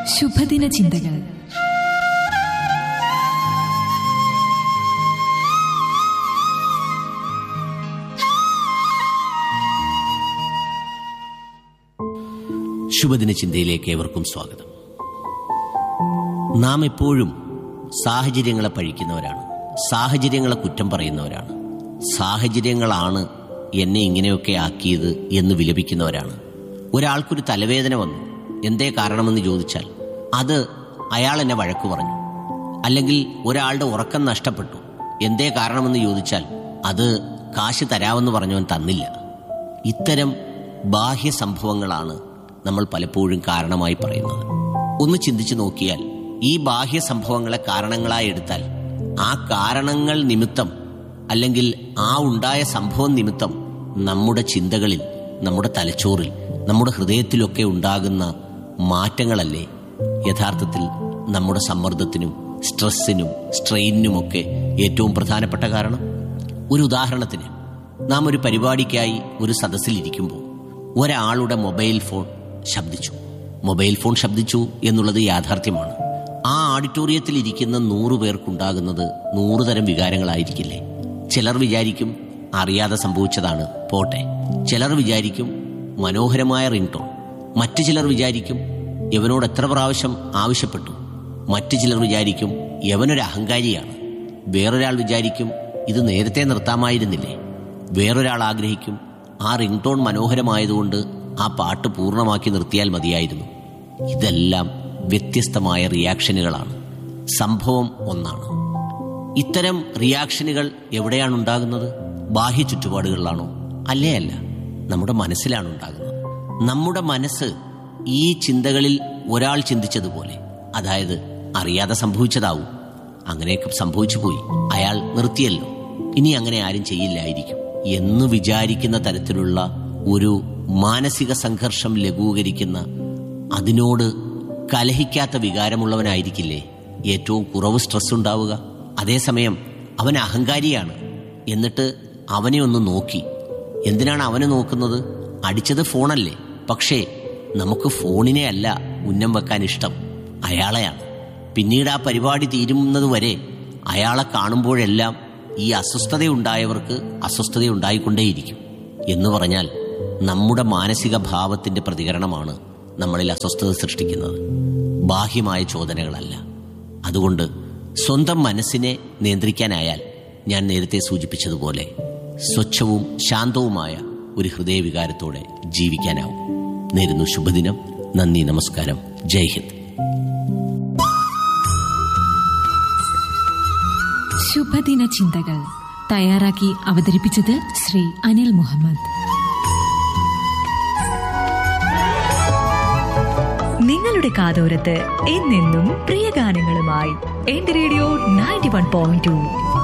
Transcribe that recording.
ശുഭദിന ചിന്തകൾ ശുഭദിന ചിന്തയിലേക്ക് ഏവർക്കും സ്വാഗതം നാം എപ്പോഴും സാഹചര്യങ്ങളെ പഴിക്കുന്നവരാണ് സാഹചര്യങ്ങളെ കുറ്റം പറയുന്നവരാണ് സാഹചര്യങ്ങളാണ് എന്നെ ഇങ്ങനെയൊക്കെ ആക്കിയത് എന്ന് വിലപിക്കുന്നവരാണ് ഒരാൾക്കൊരു തലവേദന വന്നു എന്തേ കാരണമെന്ന് ചോദിച്ചാൽ അത് അയാൾ എന്നെ വഴക്കു പറഞ്ഞു അല്ലെങ്കിൽ ഒരാളുടെ ഉറക്കം നഷ്ടപ്പെട്ടു എന്തേ കാരണമെന്ന് ചോദിച്ചാൽ അത് കാശ് തരാമെന്ന് പറഞ്ഞവൻ തന്നില്ല ഇത്തരം ബാഹ്യ സംഭവങ്ങളാണ് നമ്മൾ പലപ്പോഴും കാരണമായി പറയുന്നത് ഒന്ന് ചിന്തിച്ചു നോക്കിയാൽ ഈ ബാഹ്യ സംഭവങ്ങളെ കാരണങ്ങളായി എടുത്താൽ ആ കാരണങ്ങൾ നിമിത്തം അല്ലെങ്കിൽ ആ ഉണ്ടായ സംഭവം നിമിത്തം നമ്മുടെ ചിന്തകളിൽ നമ്മുടെ തലച്ചോറിൽ നമ്മുടെ ഹൃദയത്തിലൊക്കെ ഉണ്ടാകുന്ന മാറ്റങ്ങളല്ലേ യഥാർത്ഥത്തിൽ നമ്മുടെ സമ്മർദ്ദത്തിനും സ്ട്രെസ്സിനും സ്ട്രെയിനിനുമൊക്കെ ഏറ്റവും പ്രധാനപ്പെട്ട കാരണം ഒരു ഉദാഹരണത്തിന് നാം ഒരു പരിപാടിക്കായി ഒരു സദസ്സിലിരിക്കുമ്പോൾ ഒരാളുടെ മൊബൈൽ ഫോൺ ശബ്ദിച്ചു മൊബൈൽ ഫോൺ ശബ്ദിച്ചു എന്നുള്ളത് യാഥാർത്ഥ്യമാണ് ആ ഓഡിറ്റോറിയത്തിൽ ഇരിക്കുന്ന നൂറു പേർക്കുണ്ടാകുന്നത് നൂറ് തരം വികാരങ്ങളായിരിക്കില്ലേ ചിലർ വിചാരിക്കും അറിയാതെ സംഭവിച്ചതാണ് പോട്ടെ ചിലർ വിചാരിക്കും മനോഹരമായ റിംഗ്ടോൺ മറ്റു ചിലർ വിചാരിക്കും യവനോട് എത്ര പ്രാവശ്യം ആവശ്യപ്പെട്ടു മറ്റു ചിലർ വിചാരിക്കും യവനൊരു അഹങ്കാരിയാണ് വേറൊരാൾ വിചാരിക്കും ഇത് നേരത്തെ നിർത്താമായിരുന്നില്ലേ വേറൊരാൾ ആഗ്രഹിക്കും ആ റിംഗ്ടോൺ മനോഹരമായതുകൊണ്ട് ആ പാട്ട് പൂർണ്ണമാക്കി നിർത്തിയാൽ മതിയായിരുന്നു ഇതെല്ലാം വ്യത്യസ്തമായ റിയാക്ഷനുകളാണ് സംഭവം ഒന്നാണ് ഇത്തരം റിയാക്ഷനുകൾ എവിടെയാണ് ഉണ്ടാകുന്നത് ബാഹ്യ ചുറ്റുപാടുകളിലാണോ അല്ലേ അല്ല നമ്മുടെ മനസ്സിലാണ് ഉണ്ടാകുന്നത് നമ്മുടെ മനസ്സ് ഈ ചിന്തകളിൽ ഒരാൾ ചിന്തിച്ചതുപോലെ അതായത് അറിയാതെ സംഭവിച്ചതാവും അങ്ങനെയൊക്കെ സംഭവിച്ചു പോയി അയാൾ നിർത്തിയല്ലോ ഇനി അങ്ങനെ ആരും ചെയ്യില്ലായിരിക്കും എന്ന് വിചാരിക്കുന്ന തരത്തിലുള്ള ഒരു മാനസിക സംഘർഷം ലഘൂകരിക്കുന്ന അതിനോട് കലഹിക്കാത്ത വികാരമുള്ളവനായിരിക്കില്ലേ ഏറ്റവും കുറവ് സ്ട്രെസ് ഉണ്ടാവുക അതേസമയം അവൻ അഹങ്കാരിയാണ് എന്നിട്ട് അവനെ ഒന്ന് നോക്കി എന്തിനാണ് അവനെ നോക്കുന്നത് അടിച്ചത് ഫോണല്ലേ പക്ഷേ നമുക്ക് ഫോണിനെ അല്ല ഉന്നം വെക്കാൻ ഇഷ്ടം അയാളെയാണ് പിന്നീട് ആ പരിപാടി തീരുന്നത് വരെ അയാളെ കാണുമ്പോഴെല്ലാം ഈ അസ്വസ്ഥതയുണ്ടായവർക്ക് അസ്വസ്ഥതയുണ്ടായിക്കൊണ്ടേയിരിക്കും എന്ന് പറഞ്ഞാൽ നമ്മുടെ മാനസിക ഭാവത്തിന്റെ പ്രതികരണമാണ് നമ്മളിൽ അസ്വസ്ഥത സൃഷ്ടിക്കുന്നത് ബാഹ്യമായ ചോദനകളല്ല അതുകൊണ്ട് സ്വന്തം മനസ്സിനെ നിയന്ത്രിക്കാനായാൽ ഞാൻ നേരത്തെ സൂചിപ്പിച്ചതുപോലെ സ്വച്ഛവും ശാന്തവുമായ ഒരു ഹൃദയവികാരത്തോടെ ജീവിക്കാനാവും നേരുന്നു ശുഭദിനം നന്ദി നമസ്കാരം ജയ് ഹിന്ദ് ശുഭദിന ചിന്തകൾ തയ്യാറാക്കി അവതരിപ്പിച്ചത് ശ്രീ അനിൽ മുഹമ്മദ് നിങ്ങളുടെ കാതോരത്ത് എന്നെന്നും പ്രിയ ഗാനങ്ങളുമായി എന്റെ radio ninety one point to